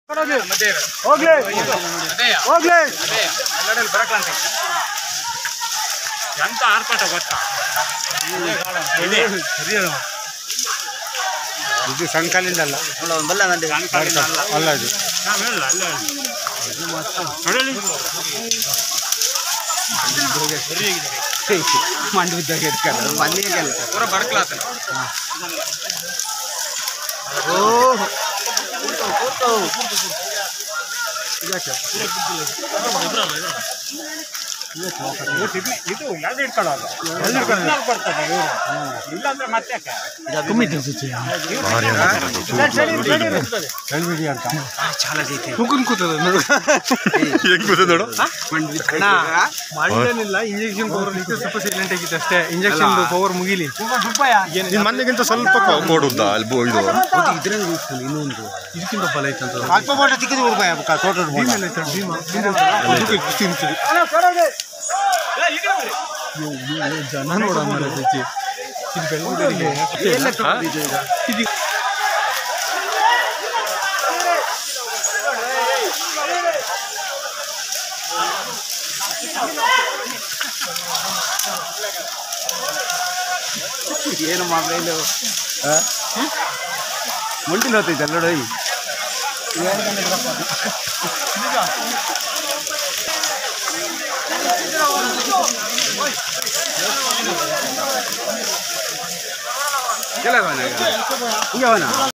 ಹೋಗ್ಲಿ ಹೋಗ್ಲಿ ಬರಕ್ಲಂತ ಎಂತ ಆರ್ಭಟ ಗೊತ್ತಾ ಇದೆ ಇದು ಸಣ್ಣ ಕಾಲಿಂದ ಅಲ್ಲ ಅಲ್ಲ ಇದು ನಾವ್ ಹೇಳಲ್ಲ ಅಲ್ಲ ನೋಡಲಿ ಮಂಡಿ ಬಿದ್ದಾಗ ಇಟ್ಕೊಂಡು ಮನೆಗೆಲ್ಲ ಪೂರ ಬರಕ್ಲಾತ ಇದು ಯಾವ್ದು ಇಟ್ಕೊಳ್ಳಲ್ಲ ಬರ್ತದೆ ಇವರು ಇಲ್ಲಾಂದ್ರೆ ಮತ್ತೆ ಯಾಕೆ? ಹೇಳ್ಬಿಡಿ ಅಂತ ಮಾಡಿಲ್ಲ ಇಂಜೆಕ್ಷನ್ ಪವರ್ ಸ್ವಲ್ಪ ಸೈಲೆಂಟ್ ಆಗಿತ್ತು ಅಷ್ಟೇ ಇಂಜೆಕ್ಷನ್ ಪವರ್ ಮುಗಿಲಿ ನಿನ್ ಮೊನ್ನೆಗಿಂತ ಸ್ವಲ್ಪ ಕೊಡುದಾ ಅಲ್ಲಿ ಬೋ- ಇದು ಇನ್ನೊಂದು ಇದಕ್ಕಿಂತ ಬಲ ಐತಂತ ಅಲ್ಪ ಬೋಟ ತಿಕ್ಕಿದ್ದು ಹುಡುಗ ತೋಟ ಭೀಮ ಎಲ್ಲ ಐತಲ್ಲ, ಭೀಮ ಭೀಮ ತಿಂತೀವಿ ಜನ ನೋಡ ಮಾರೈತಿ ಇದು ಬೆಳಗುಡಿಗೆ ಇದು ಏನು ಮೊಬೈಲು ಮುಂಡಿನ ಹೋಗ್ತೈತೆ ನೋಡಿ ಕೆಲವನ ಈಗ ಅವನ